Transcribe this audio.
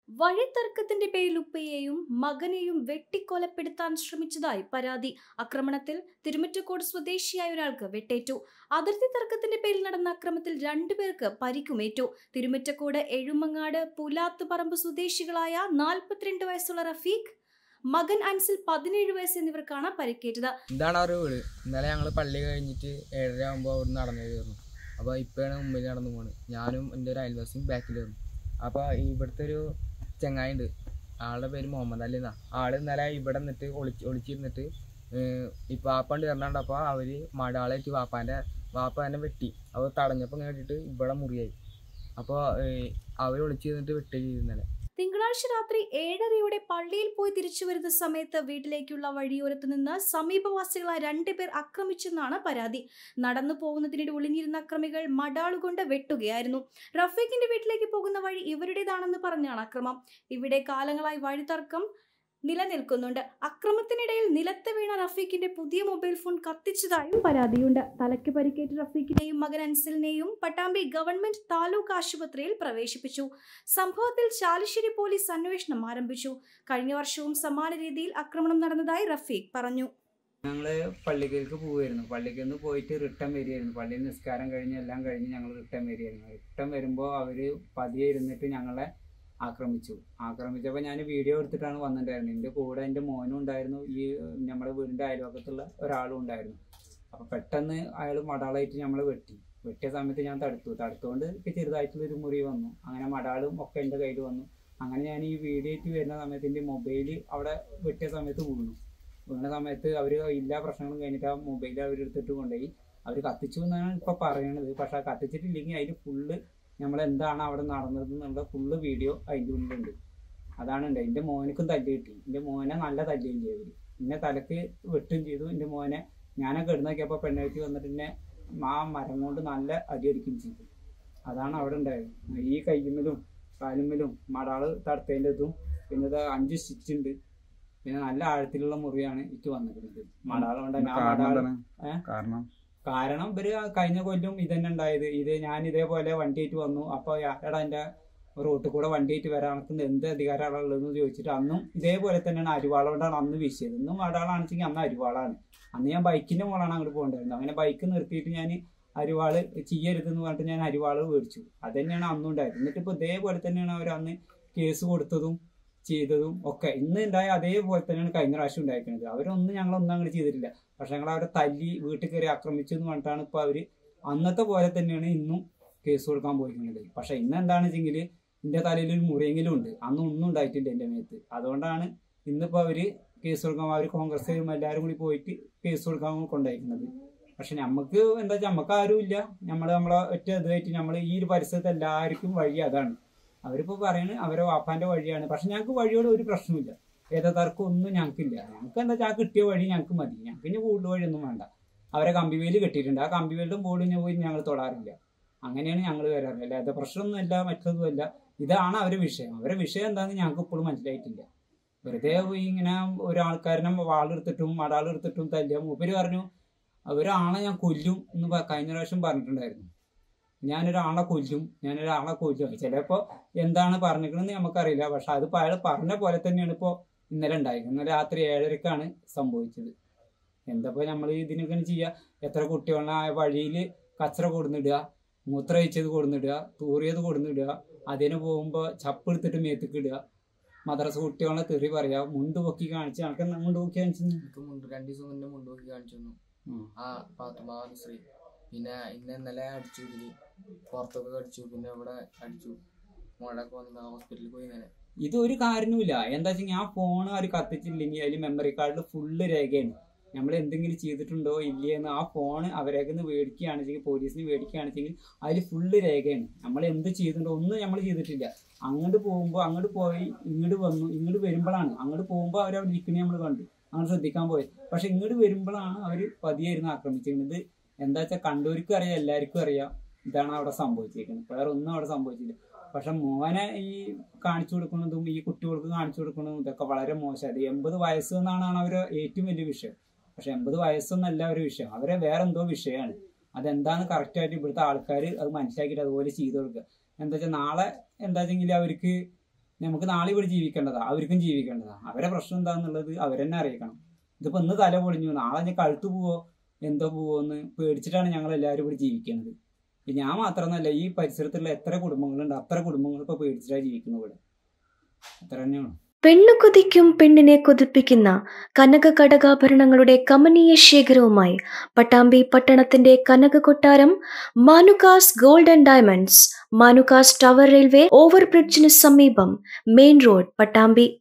വഴിത്തർക്കത്തിന്റെ പേരിൽ ഉപ്പയെയും മകനെയും വെട്ടിക്കൊലപ്പെടുത്താൻ ശ്രമിച്ചതായി പരാതി ആക്രമണത്തിൽ തിരുമറ്റക്കോട് സ്വദേശിയായ ഒരാൾക്ക് വെട്ടേറ്റു അതിർത്തി തർക്കത്തിന്റെ പേരിൽ നടന്ന അക്രമത്തിൽ രണ്ടുപേർക്ക് പരിക്കുമേറ്റു തിരുമറ്റക്കോട് എഴുമങ്ങാട് പുലാത്തുപറമ്പ് സ്വദേശികളായ നാൽപ്പത്തിരണ്ട് വയസ്സുള്ള റഫീഖ് മകൻ അൻസിൽ പതിനേഴ് വയസ്സ് എന്നിവർക്കാണ് പരിക്കേറ്റത് ഇതാണ് അവരുടെ വീട് ഇന്നലെ ഞങ്ങൾ പള്ളി കഴിഞ്ഞിട്ട് ഏഴര ആകുമ്പോൾ അവിടെ നടന്നു കയറുന്നു അപ്പോൾ ഇപ്പോഴാണ് മുമ്പിൽ നടന്നു പോകുന്നത് ഞാനും എൻ്റെ ഒരു അയൽവാസിയും ബാക്കിൽ കയറും അപ്പോൾ ഇവിടുത്തെ ഒരു ചങ്ങായി ഉണ്ട് ആളുടെ പേര് മുഹമ്മദ് അലി എന്നാ ആള് ഇന്നലെ ഇവിടെ നിന്നിട്ട് ഒളിച്ച് ഒളിച്ചിരുന്നിട്ട് ഈ വാപ്പാണ്ട് കയറണണ്ടപ്പോൾ അവർ മടാളായിട്ട് വാപ്പാൻ്റെ വാപ്പ തന്നെ വെട്ടി അപ്പോൾ തടഞ്ഞപ്പോൾ കേട്ടിട്ട് ഇവിടെ മുറിയായി അപ്പോൾ അവർ ഒളിച്ചിരുന്നിട്ട് വെട്ടി ഇന്നലെ തിങ്കളാഴ്ച രാത്രി ഏഴരയോടെ പള്ളിയിൽ പോയി തിരിച്ചു വരുന്ന സമയത്ത് വീട്ടിലേക്കുള്ള വഴിയോരത്ത് നിന്ന് സമീപവാസികളായ രണ്ടുപേർ ആക്രമിച്ചെന്നാണ് പരാതി നടന്നു പോകുന്നതിനിടെ ഒളിഞ്ഞിരുന്ന അക്രമികൾ മടാളുകൊണ്ട് വെട്ടുകയായിരുന്നു റഫീഖിന്റെ വീട്ടിലേക്ക് പോകുന്ന വഴി ഇവരുടേതാണെന്ന് പറഞ്ഞാണ് അക്രമം ഇവിടെ കാലങ്ങളായി വഴിതർക്കം നിലനിൽക്കുന്നുണ്ട് അക്രമത്തിനിടയിൽ നിലത്ത് വീണ റഫീഖിന്റെ പുതിയ മൊബൈൽ ഫോൺ കത്തിച്ചതായും പരാതിയുണ്ട് തലയ്ക്ക് പരിക്കേറ്റ റഫീഖിനെയും മകൻ അൻസലിനെയും പട്ടാമ്പി ഗവൺമെന്റ് താലൂക്ക് ആശുപത്രിയിൽ പ്രവേശിപ്പിച്ചു സംഭവത്തിൽ ചാലിശ്ശേരി പോലീസ് അന്വേഷണം ആരംഭിച്ചു കഴിഞ്ഞ വർഷവും സമാന രീതിയിൽ ആക്രമണം നടന്നതായി റഫീഖ് പറഞ്ഞു ഞങ്ങൾ പള്ളിക്കലേക്ക് പോവുമായിരുന്നു പള്ളിക്ക് നിന്ന് പോയിട്ട് റിട്ടേൺ വരികയായിരുന്നു പള്ളിയിൽ നിസ്കാരം കഴിഞ്ഞ് എല്ലാം കഴിഞ്ഞ് ഞങ്ങൾ റിട്ടേൺ വരികയായിരുന്നു റിട്ടേൺ വരുമ്പോൾ അവർ പതിയെ ഇരുന്നിട്ട് ഞങ്ങളെ ആക്രമിച്ചു ആക്രമിച്ചപ്പോൾ ഞാൻ വീഡിയോ എടുത്തിട്ടാണ് വന്നിട്ടുണ്ടായിരുന്നത് എൻ്റെ കൂടെ എൻ്റെ മോനും ഉണ്ടായിരുന്നു ഈ നമ്മുടെ വീടിൻ്റെ അയൽവക്കത്തുള്ള ഒരാളും ഉണ്ടായിരുന്നു അപ്പോൾ പെട്ടെന്ന് അയാൾ മടാളായിട്ട് നമ്മളെ വെട്ടി വെട്ടിയ സമയത്ത് ഞാൻ തടുത്തു തടുത്തുകൊണ്ട് എനിക്ക് ചെറുതായിട്ടുള്ളൊരു മുറി വന്നു അങ്ങനെ മടാളും ഒക്കെ എൻ്റെ കയ്യിൽ വന്നു അങ്ങനെ ഞാൻ ഈ വീഡിയോ ആയിട്ട് വരുന്ന സമയത്ത് എൻ്റെ മൊബൈൽ അവിടെ വെട്ടിയ സമയത്ത് വീണു വീണ സമയത്ത് അവർ എല്ലാ പ്രശ്നങ്ങളും കഴിഞ്ഞിട്ട് ആ മൊബൈൽ അവരെടുത്തിട്ട് കൊണ്ടുപോയി അവർ കത്തിച്ചു എന്നാണ് ഇപ്പോൾ പറയണത് പക്ഷെ ആ കത്തിച്ചിട്ടില്ലെങ്കിൽ അതിൽ ഫുള്ള് നമ്മൾ എന്താണ് അവിടെ നടന്നത് എന്നുള്ള ഫുള്ള് വീഡിയോ അതിൻ്റെ ഉള്ളിലുണ്ട് അതാണ് ഉണ്ട് എൻ്റെ മോനക്കും തല്ല് കിട്ടി എൻ്റെ മോനെ നല്ല തല്ലുകയും ചെയ്തു എന്നെ തലക്ക് വെട്ടുകയും ചെയ്തു എൻ്റെ മോനെ ഞാനൊക്കെ ഇടുന്നൊക്കെയപ്പോൾ പെണ്ണുകെട്ടി വന്നിട്ട് എന്നെ ആ മരം കൊണ്ട് നല്ല അടി അടിക്കുകയും ചെയ്തു അതാണ് അവിടെ ഉണ്ടായത് ഈ കയ്യുമ്മലും കാലുമ്മലും മടാള് തടുത്തതിൻ്റെ ഇതും പിന്നെ ഇത് അഞ്ച് സ്റ്റിച്ച് ഉണ്ട് പിന്നെ നല്ല ആഴത്തിലുള്ള മുറിയാണ് ഇറ്റ് വന്നിരിക്കുന്നത് മടാള് കൊണ്ട് തന്നെ ആ മടാള് ഏ? കാരണം കാരണം ഇവര് ആ കഴിഞ്ഞ കൊല്ലം ഇതന്നെ ഉണ്ടായത് ഇത് ഞാൻ ഇതേപോലെ വണ്ടിയായിട്ട് വന്നു അപ്പൊ എടാ എന്റെ റോട്ടിൽ കൂടെ വണ്ടിയായിട്ട് വരാനൊക്കെ എന്ത് അധികാരമാണ് ഉള്ളതെന്ന് ചോദിച്ചിട്ട് അന്നും ഇതേപോലെ തന്നെയാണ് അരിവാള കൊണ്ടാണ് അന്ന് വീശിയത് ഇന്നും അടാളാണെച്ചെങ്കിൽ അന്ന് അരിവാളാണ് അന്ന് ഞാൻ ബൈക്കിന്റെ മുകളാണ് അങ്ങോട്ട് പോകേണ്ടായിരുന്നത് അങ്ങനെ ബൈക്ക് നിർത്തിയിട്ട് ഞാൻ അരിവാള് ചെയ്യരുതെന്ന് പറഞ്ഞിട്ട് ഞാൻ അരിവാള് മേടിച്ചു അത് തന്നെയാണ് അന്നും ഉണ്ടായത് എന്നിട്ട് ഇപ്പൊ ഇതേപോലെ തന്നെയാണ് അവർ അന്ന് കേസ് കൊടുത്തതും ചെയ്തതും ഒക്കെ ഇന്ന് ഉണ്ടായ അതേപോലെ തന്നെയാണ് കഴിഞ്ഞ പ്രാവശ്യം ഉണ്ടായിരിക്കുന്നത് അവരൊന്നും ഞങ്ങളൊന്നും അങ്ങനെ ചെയ്തിട്ടില്ല പക്ഷെ ഞങ്ങൾ അവരെ തല്ലി വീട്ടിൽ കയറി ആക്രമിച്ചു എന്ന് പറഞ്ഞിട്ടാണ് ഇപ്പൊ അവര് അന്നത്തെ പോലെ തന്നെയാണ് ഇന്നും കേസ് കൊടുക്കാൻ പോയിരിക്കുന്നത് പക്ഷെ ഇന്ന് എന്താണെന്ന് വെച്ചെങ്കിൽ എന്റെ തലയിൽ ഒരു മുറിയെങ്കിലും ഉണ്ട് അന്ന് ഒന്നും ഉണ്ടായിട്ടില്ല എന്റെ മേത്ത് അതുകൊണ്ടാണ് ഇന്നിപ്പോ അവര് കേസ് കൊടുക്കാൻ അവർ കോൺഗ്രസ്സുകാരും എല്ലാവരും കൂടി പോയിട്ട് കേസ് കൊടുക്കാൻ കൊണ്ടായിരിക്കുന്നത് പക്ഷെ നമുക്ക് എന്താ വെച്ചാൽ നമുക്ക് ആരും ഇല്ല നമ്മൾ നമ്മളെ ഒറ്റ ഇതായിട്ട് നമ്മൾ ഈ ഒരു പരിസരത്ത് എല്ലാവർക്കും വഴി അതാണ് അവരിപ്പോ പറയുന്നത് അവരെ വാപ്പാന്റെ വഴിയാണ് പക്ഷെ ഞങ്ങൾക്ക് വഴിയോട് ഒരു പ്രശ്നമില്ല ഏതാ തർക്കം ഒന്നും ഞങ്ങൾക്കില്ല ഞങ്ങൾക്ക് എന്താ വെച്ചാൽ ആ കിട്ടിയ വഴി ഞങ്ങൾക്ക് മതി ഞങ്ങൾക്ക് ഇനി കൂടുതൽ വഴിയൊന്നും വേണ്ട അവരെ കമ്പിവേലി കെട്ടിയിട്ടുണ്ട് ആ കമ്പിവേലിലും ബോർഡിൽ പോയി ഞങ്ങൾ തൊടാറില്ല അങ്ങനെയാണ് ഞങ്ങൾ വരാറ് അല്ലാതെ പ്രശ്നമൊന്നുമല്ല മറ്റൊന്നുമല്ല ഇതാണ് അവരുടെ വിഷയം അവരുടെ വിഷയം എന്താണെന്ന് ഞങ്ങൾക്ക് ഇപ്പോഴും മനസ്സിലായിട്ടില്ല വെറുതെ പോയി ഇങ്ങനെ ഒരാൾക്കാരനെ വാളെടുത്തിട്ടും മടാളെടുത്തിട്ടും തല്ലുക മൂപ്പര് പറഞ്ഞു ഒരാളെ ഞാൻ കൊല്ലും എന്ന് പ- കഴിഞ്ഞ പ്രാവശ്യം പറഞ്ഞിട്ടുണ്ടായിരുന്നു ഞാനൊരാളെ കൊല്ലും ഞാനൊരാളെ കൊല്ലും ചിലപ്പോ എന്താണ് പറഞ്ഞിരിക്കണമെന്ന് നമുക്കറിയില്ല പക്ഷെ അത് അയാൾ പറഞ്ഞ പോലെ തന്നെയാണ് ഇപ്പോൾ ഇന്നലെ ഉണ്ടായത് ഇന്നലെ രാത്രി ഏഴരക്കാണ് സംഭവിച്ചത് എന്താപ്പോ നമ്മൾ ഇതിനൊക്കെ ചെയ്യുക എത്ര കുട്ടികളെ ആ വഴിയിൽ കച്ചറ കൊടുന്നിടുക മൂത്രമൊഴിച്ചത് കൊടുന്നിടുക തൂറിയത് കൊടുന്നിടുക അതിന് പോകുമ്പോൾ ചപ്പ് എടുത്തിട്ട് മേത്തേക്ക് ഇടുക മദ്രസ കുട്ടികളെ തെറി പറയാ മുണ്ട് പൊക്കി കാണിച്ച് നമുക്ക് എന്നാ മുണ്ട് പൊക്കി കാണിച്ചു എനിക്ക് മുണ്ട് രണ്ട് ദിവസം മുന്നേ മുണ്ട് നോക്കി കാണിച്ചു തന്നു ആ പാത്തുമാ ശ്രീ പിന്നെ ഇന്ന് ഇന്നലെ അടിച്ചു ഇതില് പുറത്തൊക്കെ അടിച്ചു പിന്നെ ഇവിടെ അടിച്ചു മുഴയൊക്കെ വന്നിട്ട് ഹോസ്പിറ്റലിൽ പോയി ഇന്നലെ ഇത് ഒരു കാരണവുമില്ല എന്താ വെച്ചാൽ ആ ഫോൺ അവർ കത്തിച്ചില്ലെങ്കിൽ അതിൽ മെമ്മറി കാർഡിൽ ഫുള്ള് രേഖയാണ് നമ്മൾ എന്തെങ്കിലും ചെയ്തിട്ടുണ്ടോ ഇല്ലയെന്ന് ആ ഫോൺ അവരേക്ക് നിന്ന് മേടിക്കുകയാണെച്ചെങ്കിൽ പോലീസിന് മേടിക്കുകയാണെച്ചെങ്കിൽ അതിൽ ഫുള്ള് രേഖയാണ് നമ്മൾ എന്ത് ചെയ്തിട്ടുണ്ടോ ഒന്നും നമ്മൾ ചെയ്തിട്ടില്ല അങ്ങോട്ട് പോകുമ്പോൾ അങ്ങോട്ട് പോയി ഇങ്ങോട്ട് വന്നു ഇങ്ങോട്ട് വരുമ്പോഴാണ് അങ്ങോട്ട് പോകുമ്പോൾ അവർ അവിടെ ഇരിക്കണേ നമ്മൾ കണ്ടു അങ്ങനെ ശ്രദ്ധിക്കാൻ പോയി പക്ഷെ ഇങ്ങോട്ട് വരുമ്പോഴാണ് അവർ പതിയായിരുന്നു ആക്രമിച്ചിരുന്നത് എന്താ വെച്ചാൽ കണ്ടവർക്കും അറിയാം എല്ലാവർക്കും അറിയാം ഇതാണ് അവിടെ സംഭവിച്ചിരിക്കുന്നത് വേറെ ഒന്നും അവിടെ സംഭവിച്ചില്ല പക്ഷെ മോനെ ഈ കാണിച്ചു കൊടുക്കുന്നതും ഈ കുട്ടികൾക്ക് കാണിച്ചു കൊടുക്കുന്നതും ഇതൊക്കെ വളരെ മോശം അത് എൺപത് വയസ്സ് എന്നാണ് അവരെ ഏറ്റവും വലിയ വിഷയം പക്ഷെ എൺപത് വയസ്സൊന്നല്ല ഒരു വിഷയം അവരെ വേറെ എന്തോ വിഷയമാണ് അതെന്താന്ന് കറക്റ്റ് ആയിട്ട് ഇവിടുത്തെ ആൾക്കാർ അത് മനസ്സിലാക്കിയിട്ട് അതുപോലെ ചെയ്തു കൊടുക്കുക എന്താ വെച്ചാൽ നാളെ എന്താ വെച്ചെങ്കിൽ അവർക്ക് നമുക്ക് നാളെ ഇവിടെ ജീവിക്കേണ്ടതാ അവർക്കും ജീവിക്കേണ്ടതാ അവരെ പ്രശ്നം എന്താന്നുള്ളത് അവരെന്നെ അറിയിക്കണം ഇതിപ്പോ ഇന്ന് തല പൊളിഞ്ഞു നാളെ ഞാൻ കഴുത്തു പോവോ എന്തോ പോവോ എന്ന് പേടിച്ചിട്ടാണ് ഞങ്ങൾ എല്ലാവരും ഇവിടെ ജീവിക്കുന്നത് ഇപ്പൊ ഞാൻ മാത്രമെന്നല്ല ഈ പരിസരത്തുള്ള എത്ര കുടുംബങ്ങളുണ്ട് അത്ര കുടുംബങ്ങൾ ഇപ്പൊ പേടിച്ചിട്ടാണ് ജീവിക്കുന്നത് ഇവിടെ അത്ര തന്നെയാണ് പെണ്ണു കൊതിക്കും പെണ്ണിനെ കൊതിപ്പിക്കുന്ന കനക കടകാഭരണങ്ങളുടെ കമനീയ ശേഖരവുമായി പട്ടാമ്പി പട്ടണത്തിന്റെ കനക കൊട്ടാരം Manukas gold and diamonds Manukas tower railway ഓവർബ്രിഡ്ജിന് സമീപം മെയിൻ റോഡ് പട്ടാമ്പി